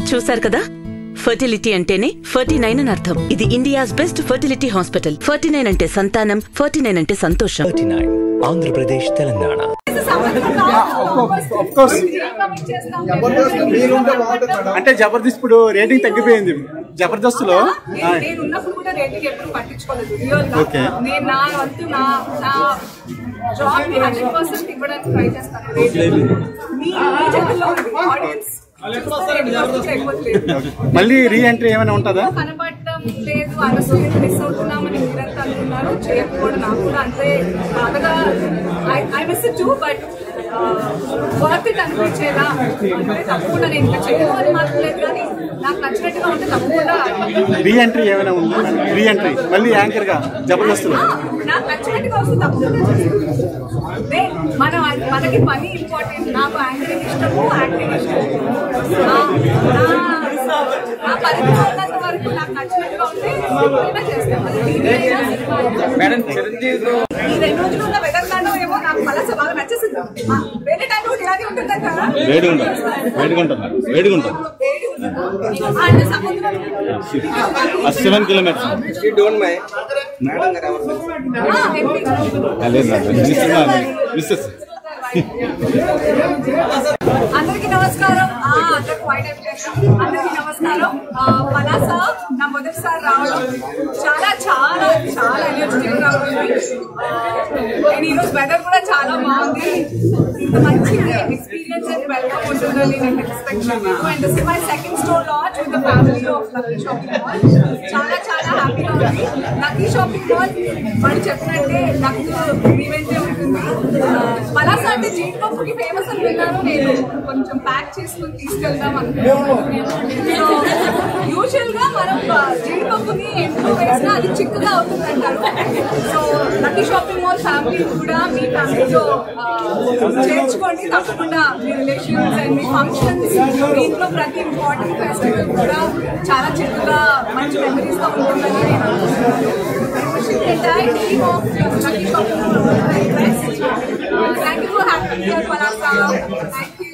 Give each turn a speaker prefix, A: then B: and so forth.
A: చూశారు కదా ఫర్టిలిటీ అంటేనే ఫర్టీ నైన్ అని అర్థం ఇది India's best fertility hospital forty nine అంటే సంతానం ఫర్టీ నైన్ అంటే సంతోషం
B: థర్టీ నైన్ ఆంధ్రప్రదేశ్ తెలంగాణ
C: అంటే జబర్దస్త్ ఇప్పుడు రేటింగ్ తగ్గిపోయింది జబర్దస్త్ లో
D: నేను ఉన్నప్పుడు కూడా రేటింగ్ ఎప్పుడు పట్టించుకోలేదు రియల్ గా
C: Okay.
D: నేను నా వంతు నా నా జాబ్ ని హండ్రెడ్ పర్సెంట్ ఇవ్వడానికి ట్రై చేస్తాను rating. మీ మీ చేతుల్లో ఆడియన్స్
C: మళ్ళీ రీ ఎంట్రీ ఏమైనా ఉంటుందా
D: కనబడటం లేదు అనసూయని మిస్ అవుతున్నామని మీరంతా అనుకున్నారు చేయకపోవడం నాకు కూడా అంతే బాధగా I miss too but worth it అనిపించేలా అంటే తప్పకుండా నేను ఇంకా చేయను అని మాత్రం లేదు కానీ నాకు నచ్చినట్టుగా ఉంటే తప్పకుండా
C: రీ ఎంట్రీ ఏమైనా ఉందా రీ ఎంట్రీ మళ్ళీ యాంకర్ గా జబర్దస్త్ లో
D: నాకు నచ్చినట్టుగా వస్తే తప్పకుండా చేస్తాను. అంటే మనం మనకి పని ఇంపార్టెంట్ నాకు యాంకరింగ్ ఇష్టము యాక్టింగ్ ఇష్టము నా- నా- నా పరిధిలో ఉన్నంత వరకు నాకు నచ్చినట్టుగా ఉంటే ఎప్పుడైనా చేస్తాను అది టీవీ అయినా సినిమా అయినా.
E: మేడం చిరంజీవి
D: ఈ రెండు రోజులు ఉన్న వెదర్ కాండం ఏమో నాకు మలస బాగా నచ్చేసింది ఆ, వేరే టైం కూడా ఇలాగే ఉంటుందంట
C: వేడిగా ఉంటుంది వేడిగా ఉంటుంది వేడిగా ఉంటుంది
D: వేడి ఉంటుందా? అంటే సముద్రం
C: seven kilometres
E: don't my madam garu ఎవరు
D: ఆ, happy.
C: లేదు మిస్సెస్
D: అందరికీ నమస్కారం ఆ, అందరికి వైట్ అయిపోయారు. అందరికీ నమస్కారం ఆ, పలాస నా మొదటిసారి రావడం చాలా చాలా చాలా ఎనర్జెటిక్ గా ఉంది ఆ, నేను ఈరోజు వెదర్ కూడా చాలా బాగుంది ఇంత మంచి ఎక్స్పీరియన్స్ అండ్ వెల్కమ్ ఉంటుందని నేను ఎక్స్పెక్ట్ చేయలేదు and this my second store launch with the family of Lucky Shopping Mall చాలా చాలా హ్యాపీగా ఉంది లక్కీ షాపింగ్ మాల్ వాళ్ళు చెప్పినట్టే లక్ ఈవెంటే ఉంటుంది ఆ, పలాస అంటే జీడిపప్పుకి ఫేమస్ అని విన్నాను నేను కొంచెం ప్యాక్ చేసుకుని తీసుకెళ్దాం అనుకుంటున్నాను యూజువల్ గా మనం ఆ, జీడిపప్పుని ఎంట్లో వేసినా అది చిక్కుగా అవుతుంది అంటారు so Lucky Shopping Mall family కూడా మీ ఫ్యామిలీలో చేర్చుకోండి తప్పకుండా మీ రిలేషన్స్ అండ్ మీ ఫంక్షన్స్ మీ ఇంట్లో ప్రతి ఇంపార్టెంట్ ఫెస్టివల్ కూడా చాలా చిక్కుగా మంచి మెమరీస్ గా ఉంటుందని నేను అనుకుంటున్నాను entire team of Lucky Shopping Mall all the best. Uh, thank you for having me here, Palasa. Thank you.